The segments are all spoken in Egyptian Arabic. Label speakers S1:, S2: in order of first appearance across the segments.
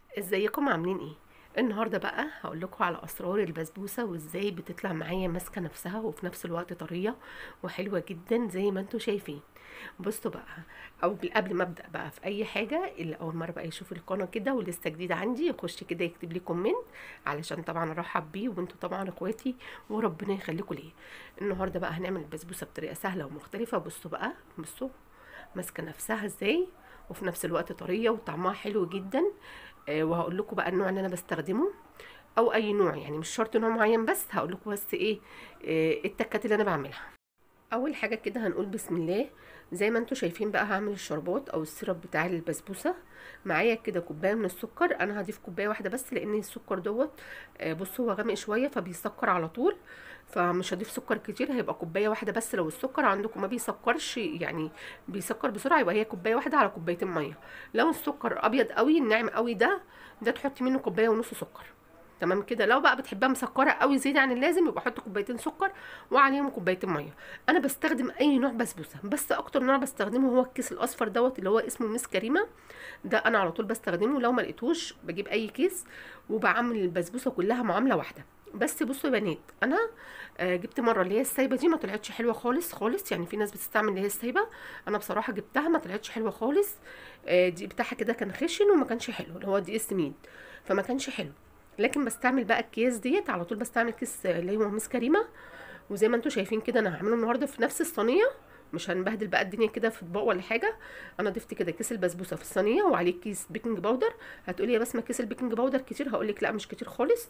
S1: ازيكم عاملين ايه النهارده بقى هقول لكم على اسرار البسبوسه وازاي بتطلع معايا ماسكه نفسها وفي نفس الوقت طريه وحلوه جدا زي ما انتم شايفين بصوا بقى او قبل ما ابدا بقى في اي حاجه اللي اول مره بقى يشوف القناه كده ولسه جديد عندي يخش كده يكتب لي كومنت علشان طبعا ارحب بيه وانتوا طبعا اخواتي وربنا يخليكم ليا النهارده بقى هنعمل البسبوسه بطريقه سهله ومختلفه بصوا بقى بصوا ماسكه نفسها ازاي وفي نفس الوقت طريه وطعمها حلو جدا آه، وهقول لكم بقى النوع اللي انا بستخدمه او اي نوع يعني مش شرط نوع معين بس هقول لكم بس ايه آه، التكات اللي انا بعملها اول حاجه كده هنقول بسم الله زي ما انتم شايفين بقى هعمل الشربات او السيرب بتاع البسبوسه معايا كده كوبايه من السكر انا هضيف كوبايه واحده بس لان السكر دوت آه، بصوا هو غامق شويه فبيسكر على طول فمش هضيف سكر كتير هيبقى كوبايه واحده بس لو السكر عندكم ما بيسكرش يعني بيسكر بسرعه يبقى هي كوبايه واحده على كوبايتين ميه لو السكر ابيض قوي الناعم قوي ده ده تحطي منه كوبايه ونص سكر تمام كده لو بقى بتحبها مسكره قوي زياده عن اللازم يبقى حط كوبايتين سكر وعليهم كوبايتين ميه انا بستخدم اي نوع بسبوسه بس اكتر نوع بستخدمه هو الكيس الاصفر دوت اللي هو اسمه ميس كريمه ده انا على طول بستخدمه لو ما لقيتوش بجيب اي كيس وبعمل البسبوسه كلها معامله واحده بس بصوا يا بنات انا آه جبت مره اللي هي السايبه دي ما طلعتش حلوه خالص خالص يعني في ناس بتستعمل اللي هي السايبه انا بصراحه جبتها ما طلعتش حلوه خالص آه دي بتاعها كده كان خشن وما كانش حلو اللي هو دي اسميد فما كانش حلو لكن بستعمل بقى الكيس ديت على طول بستعمل كيس اللي هو ميس كريمه وزي ما انتم شايفين كده انا هعمله النهارده في نفس الصينيه مش هنبهدل بقى الدنيا كده في اطباق ولا حاجه انا ضفت كده كيس البسبوسه في الصينيه وعليه كيس بيكنج باودر هتقولي يا بسمه كيس البيكنج باودر كتير هقول لك لا مش كتير خالص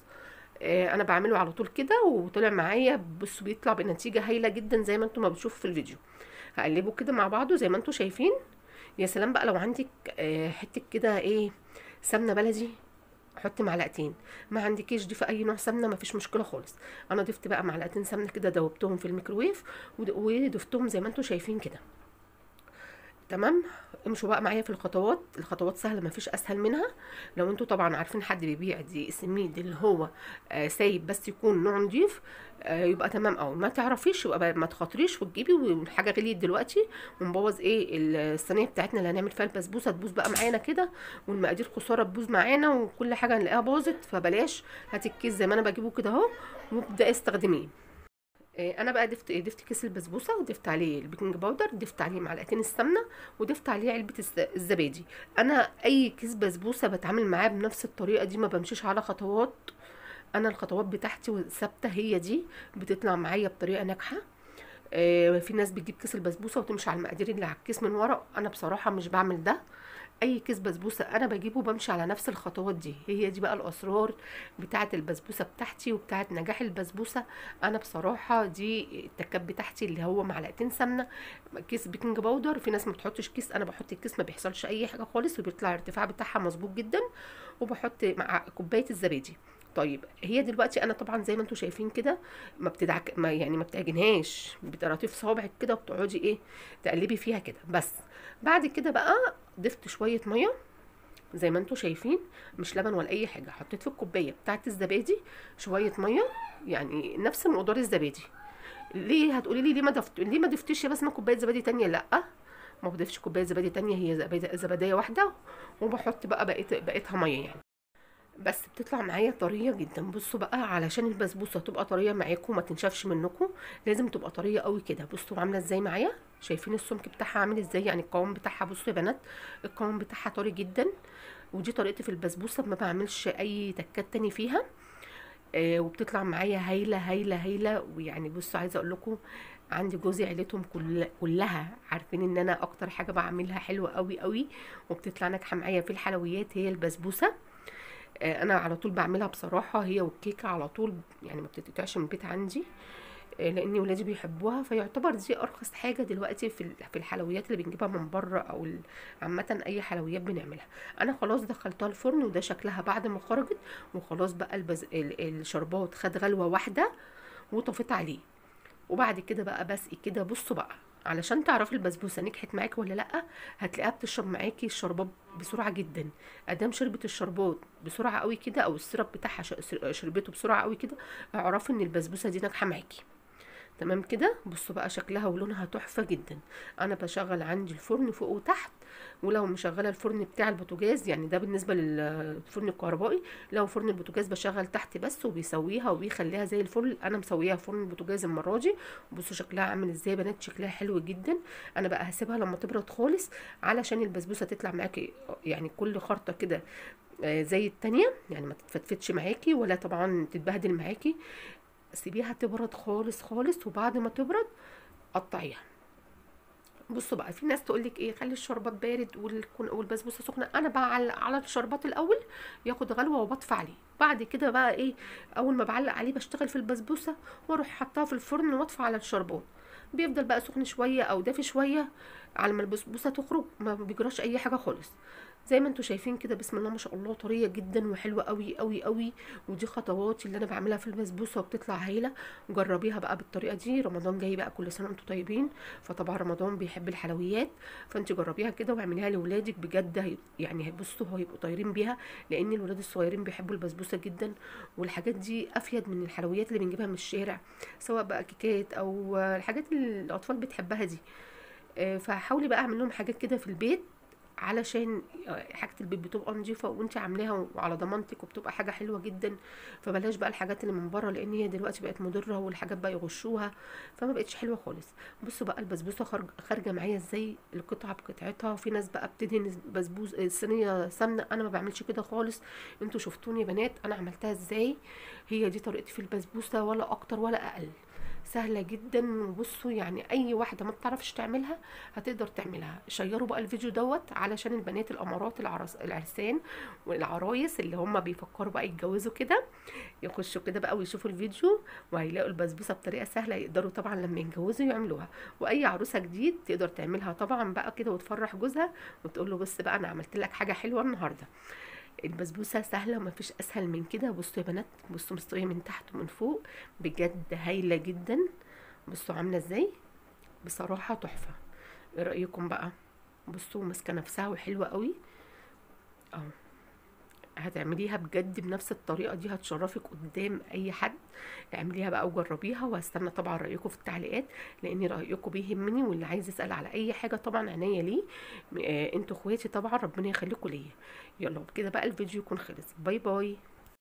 S1: آه انا بعمله على طول كده وطلع معايا بصوا بيطلع بنتيجه هايله جدا زي ما انتم ما بتشوفوا في الفيديو هقلبه كده مع بعضه زي ما انتم شايفين يا سلام بقى لو عندك آه حته كده ايه سمنه بلدي حطي معلقتين ما عندكيش ضيفي اي نوع سمنه ما فيش مشكله خالص انا ضفت بقى معلقتين سمنه كده دوبتهم في الميكروويف وضفتهم زي ما انتم شايفين كده تمام امشوا بقى معايا في الخطوات الخطوات سهله مفيش اسهل منها لو انتوا طبعا عارفين حد بيبيع دي السميد اللي هو آه سايب بس يكون نوع نضيف آه يبقى تمام قوي ما تعرفيش يبقى ما تخاطريش وتجيبي والحاجه غليت دلوقتي ونبوظ ايه الصينيه بتاعتنا اللي هنعمل فيها البسبوسه تبوظ بقى معانا كده والمقادير خساره تبوظ معانا وكل حاجه نلاقيها باظت فبلاش هاتي الكيس زي ما انا بجيبه كده اهو وابداي استخدميه انا بقى ضفت ايه ضفت كيس البسبوسه وضفت عليه البيكنج باودر ضفت عليه معلقتين السمنه وضفت عليه علبه الزبادي انا اي كيس بسبوسه بتعامل معاه بنفس الطريقه دي ما بمشيش على خطوات انا الخطوات بتاعتي ثابته هي دي بتطلع معايا بطريقه ناجحه آه في ناس بتجيب كيس البسبوسه وتمشي على المقادير اللي على الكيس من ورا انا بصراحه مش بعمل ده اي كيس بسبوسه انا بجيبه بمشي على نفس الخطوات دي هي دي بقى الاسرار بتاعه البسبوسه بتاعتي وبتاعه نجاح البسبوسه انا بصراحه دي التكات بتاعتي اللي هو معلقتين سمنه كيس بيكنج باودر في ناس ما بتحطش كيس انا بحط الكيس ما بيحصلش اي حاجه خالص وبيطلع الارتفاع بتاعها مظبوط جدا وبحط مع كوبايه الزبادي طيب هي دلوقتي انا طبعا زي ما انتم شايفين كده ما بتدعك ما يعني ما بتعجنهاش بترطيف صوابعك كده وبتقعدي ايه تقلبي فيها كده بس بعد كده بقى ضفت شويه ميه زي ما انتم شايفين مش لبن ولا اي حاجه حطيت في الكوبايه بتاعه الزبادي شويه ميه يعني نفس مقدار الزبادي ليه هتقولي لي ليه ما ضفت ليه ما ضفتيش يا بسمه كوبايه زبادي تانية لا ما بضيفش كوبايه زبادي تانية هي زباديه واحده وبحط بقى بقيت بقيتها ميه يعني بس بتطلع معايا طريه جدا بصوا بقى علشان البسبوسه تبقى طريه معاكم وما تنشفش منكم لازم تبقى طريه قوي كده بصوا عامله ازاي معايا شايفين السمك بتاعها عامل ازاي يعني القوام بتاعها بصوا يا بنات القوام بتاعها طري جدا ودي طريقتي في البسبوسه ما بعملش اي تكات تاني فيها آه وبتطلع معايا هايله هايله هايله ويعني بصوا عايزه اقول لكم عندي جوزي عيلتهم كل كلها عارفين ان انا اكتر حاجه بعملها حلوه قوي قوي وبتطلع ناجحه معايا في الحلويات هي البسبوسه انا على طول بعملها بصراحه هي والكيكه على طول يعني ما بتتقطعش من البيت عندي لان ولادي بيحبوها فيعتبر دي ارخص حاجه دلوقتي في في الحلويات اللي بنجيبها من بره او عامه اي حلويات بنعملها انا خلاص دخلتها الفرن وده شكلها بعد ما خرجت وخلاص بقى البز... الشربات خد غلوه واحده وطفيت عليه وبعد كده بقى بسقي كده بصوا بقى علشان تعرفي البسبوسه نجحت معاكي ولا لا هتلاقيها بتشرب معاكي الشربات بسرعه جدا ادام شربت الشربات بسرعه قوي كده او السيرب بتاعها شربته بسرعه قوي كده اعرفي ان البسبوسه دي ناجحه معاكي تمام كده بصوا بقى شكلها ولونها تحفه جدا انا بشغل عندي الفرن فوق وتحت ولو مشغله الفرن بتاع البوتاجاز يعني ده بالنسبه للفرن الكهربائي لو فرن البوتاجاز بشغل تحت بس وبيسويها وبيخليها زي الفل انا مسويها في فرن البوتاجاز المره دي بصوا شكلها عامل ازاي يا بنات شكلها حلو جدا انا بقى هسيبها لما تبرد خالص علشان البسبوسه تطلع معاكي يعني كل خرطه كده آه، زي التانية يعني ما تتفتفتش معاكي ولا طبعا تتبهدل معاكي سيبيها تبرد خالص خالص وبعد ما تبرد قطعيها بصوا بقى في ناس تقول لك ايه خلي الشربات بارد والكون- والبسبوسه سخنه انا بعلق على الشربات الاول ياخد غلوه وبطفي عليه بعد كده بقى ايه اول ما بعلق عليه بشتغل في البسبوسه واروح حطها في الفرن واطفي على الشربات بيفضل بقى سخن شويه او دافي شويه على ما البسبوسه تخرج ما بيجراش اي حاجه خالص زي ما انتوا شايفين كده بسم الله ما شاء الله طريه جدا وحلوه قوي قوي قوي ودي خطوات اللي انا بعملها في البسبوسه وبتطلع هايله جربيها بقى بالطريقه دي رمضان جاي بقى كل سنه وانتم طيبين فطبعا رمضان بيحب الحلويات فانت جربيها كده واعمليها لاولادك بجد هي يعني هيبصوا هيبقوا طايرين بيها لان الولاد الصغيرين بيحبوا البسبوسه جدا والحاجات دي افيد من الحلويات اللي بنجيبها من الشارع سواء بقى كيكات او آه، الحاجات اللي الاطفال بتحبها دي آه، فحاولي بقى اعمل لهم حاجات كده في البيت علشان حاجة البيت بتبقى نظيفة وانت عاملاها وعلى ضمانتك وبتبقى حاجة حلوة جدا فبلاش بقى الحاجات اللي من بره لان هي دلوقتي بقت مضرة والحاجات بقى يغشوها فما بقتش حلوة خالص بصوا بقى البسبوسة خارج- خارجة معايا ازاي القطعة بقطعتها في ناس بقى بتدهن بسبوس الصينية سمنة انا ما بعملش كده خالص انتوا شفتوني يا بنات انا عملتها ازاي هي دي طريقتي في البسبوسة ولا اكتر ولا اقل سهلة جدا وبصوا يعني اي واحدة ما بتعرفش تعملها هتقدر تعملها شيروا بقى الفيديو دوت علشان البنات الامارات العرس العرسان والعرايس اللي هم بيفكروا بقى يتجوزوا كده يخشوا كده بقى ويشوفوا الفيديو وهيلاقوا البسبوسه بطريقه سهله يقدروا طبعا لما يتجوزوا يعملوها واي عروسه جديد تقدر تعملها طبعا بقى كده وتفرح جوزها وتقول له بص بقى انا عملت لك حاجه حلوه النهارده البسبوسه سهله ومفيش اسهل من كده بصوا يا بنات بصوا مستويه من تحت ومن فوق بجد هايله جدا بصوا عامله ازاي بصراحه تحفه ايه رايكم بقى بصوا ماسكه نفسها وحلوه قوي اهو هتعمليها بجد بنفس الطريقه دي هتشرفك قدام اي حد اعمليها بقى وجربيها وهستنى طبعا رايكم في التعليقات لان رايكم بيهمني واللي عايز يسال على اي حاجه طبعا عينيا ليه آه انتوا اخواتي طبعا ربنا يخليكم ليا يلا وبكده بقى الفيديو يكون خلص باي باي